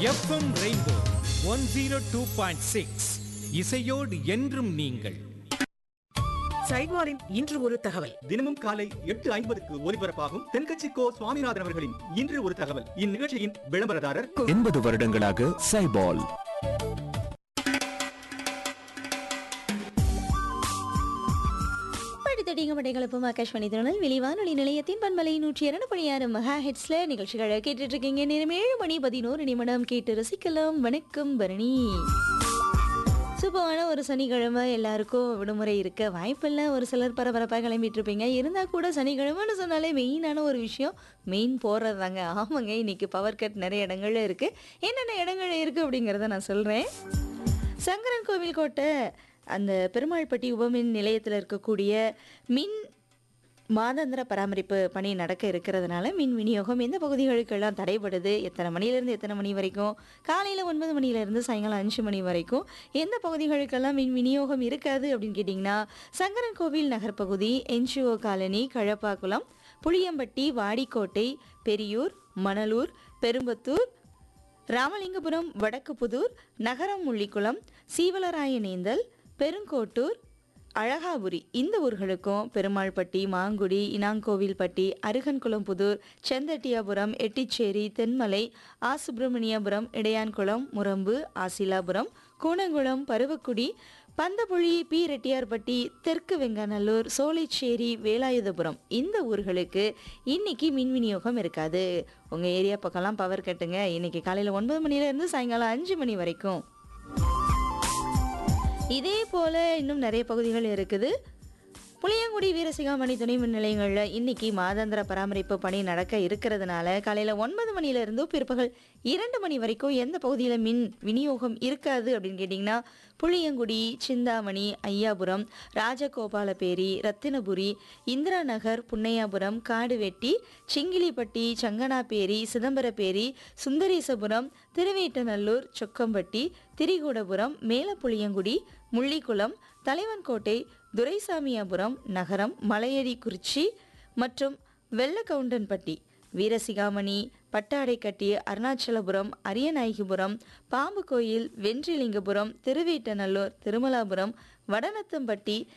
FM Rainbow one zero two point six இசையோடு என்றும் நீங்கள் சைட்வாரின் இன்று ஒரு தகவல் தினமும் காலை எட்டு ஐம்பதுக்கு ஒலிபரப்பாகும் தென்கட்சி கோ சுவாமிநாதன் அவர்களின் இன்று ஒரு தகவல் இந்நிகழ்ச்சியின் விளம்பரதாரர் எண்பது வருடங்களாக சைபால் படித்தடிங்க படைகளுப்பும் ஆகாஷ்வாணி திருநெல்வேலி வானொலி நிலையத்தின் பண்பலை நூற்றி இரண்டு புள்ளி ஆறு மெகா ஹெட்ஸ்ல நிகழ்ச்சிகளை கேட்டுட்டு இருக்கீங்க நேரம் ஏழு மணி பதினோரு நிமிடம் கேட்டு ரசிக்கலாம் வணக்கம் பரணி சூப்பரான ஒரு சனிக்கிழமை எல்லாருக்கும் விடுமுறை இருக்க வாய்ப்பில்லை ஒரு சிலர் பரபரப்பாக கிளம்பிட்டு இருப்பீங்க இருந்தால் கூட சனிக்கிழமைன்னு சொன்னாலே மெயினான ஒரு விஷயம் மெயின் போகிறது தாங்க ஆமாங்க இன்னைக்கு பவர் கட் நிறைய இடங்கள்ல இருக்குது என்னென்ன இடங்கள் இருக்குது அப்படிங்கிறத நான் சொல்கிறேன் சங்கரன் கோவில் கோட்டை அந்த பெருமாள்பட்டி உபமின் நிலையத்தில் இருக்கக்கூடிய மின் மாதாந்திர பராமரிப்பு பணி நடக்க இருக்கிறதுனால மின் விநியோகம் எந்த பகுதிகளுக்கெல்லாம் தடைபடுது எத்தனை மணிலேருந்து எத்தனை மணி வரைக்கும் காலையில் ஒன்பது மணிலேருந்து சாயங்காலம் அஞ்சு மணி வரைக்கும் எந்த பகுதிகளுக்கெல்லாம் மின் விநியோகம் இருக்காது அப்படின்னு கேட்டிங்கன்னா சங்கரன் கோவில் நகர்ப்பகுதி என்ஜிஓ காலனி கழப்பாக்குளம் புளியம்பட்டி வாடிக்கோட்டை பெரியூர் மணலூர் பெரும்பத்தூர் ராமலிங்கபுரம் வடக்கு புதூர் நகரம் முள்ளிக்குளம் சீவலராயனேந்தல் பெருங்கோட்டூர் அழகாபுரி இந்த ஊர்களுக்கும் பெருமாள்பட்டி மாங்குடி இனாங்கோவில்பட்டி அருகன்குளம் புதூர் செந்தட்டியாபுரம் எட்டிச்சேரி தென்மலை ஆசுப்பிரமணியபுரம் இடையான்குளம் முரம்பு ஆசிலாபுரம் கூனங்குளம் பருவக்குடி பந்தப்புழி பி ரெட்டியார்பட்டி தெற்கு வெங்கநல்லூர் சோலைச்சேரி வேலாயுதபுரம் இந்த ஊர்களுக்கு இன்னைக்கு மின் விநியோகம் இருக்காது உங்கள் ஏரியா பக்கம்லாம் பவர் கட்டுங்க இன்னைக்கு காலையில் ஒன்பது மணிலேருந்து சாயங்காலம் அஞ்சு மணி வரைக்கும் இதே போல் இன்னும் நிறைய பகுதிகள் இருக்குது புளியங்குடி வீரசிகாமணி துணை மின் நிலையங்களில் இன்னைக்கு மாதாந்திர பராமரிப்பு பணி நடக்க இருக்கிறதுனால காலையில் ஒன்பது மணிலேருந்து பிற்பகல் இரண்டு மணி வரைக்கும் எந்த பகுதியில் மின் விநியோகம் இருக்காது அப்படின்னு கேட்டிங்கன்னா புளியங்குடி சிந்தாமணி ஐயாபுரம் ராஜகோபாலபேரி ரத்தினபுரி இந்திரா நகர் புன்னையாபுரம் காடுவெட்டி சிங்கிலிப்பட்டி சங்கனாப்பேரி சிதம்பரப்பேரி சுந்தரேசபுரம் திருவேட்டநல்லூர் சொக்கம்பட்டி திரிகூடபுரம் மேலப்புளியங்குடி முள்ளிக்குளம் தலைவன்கோட்டை துரைசாமியாபுரம் நகரம் மலையடிக்குறிச்சி மற்றும் வெள்ளக்கவுண்டன்பட்டி வீரசிகாமணி பட்டாடைக்கட்டி அருணாச்சலபுரம் அரியநாயகிபுரம் பாம்பு கோயில் வென்றிலிங்கபுரம் திருவேட்டநல்லூர் திருமலாபுரம் வடநத்தம்பட்டி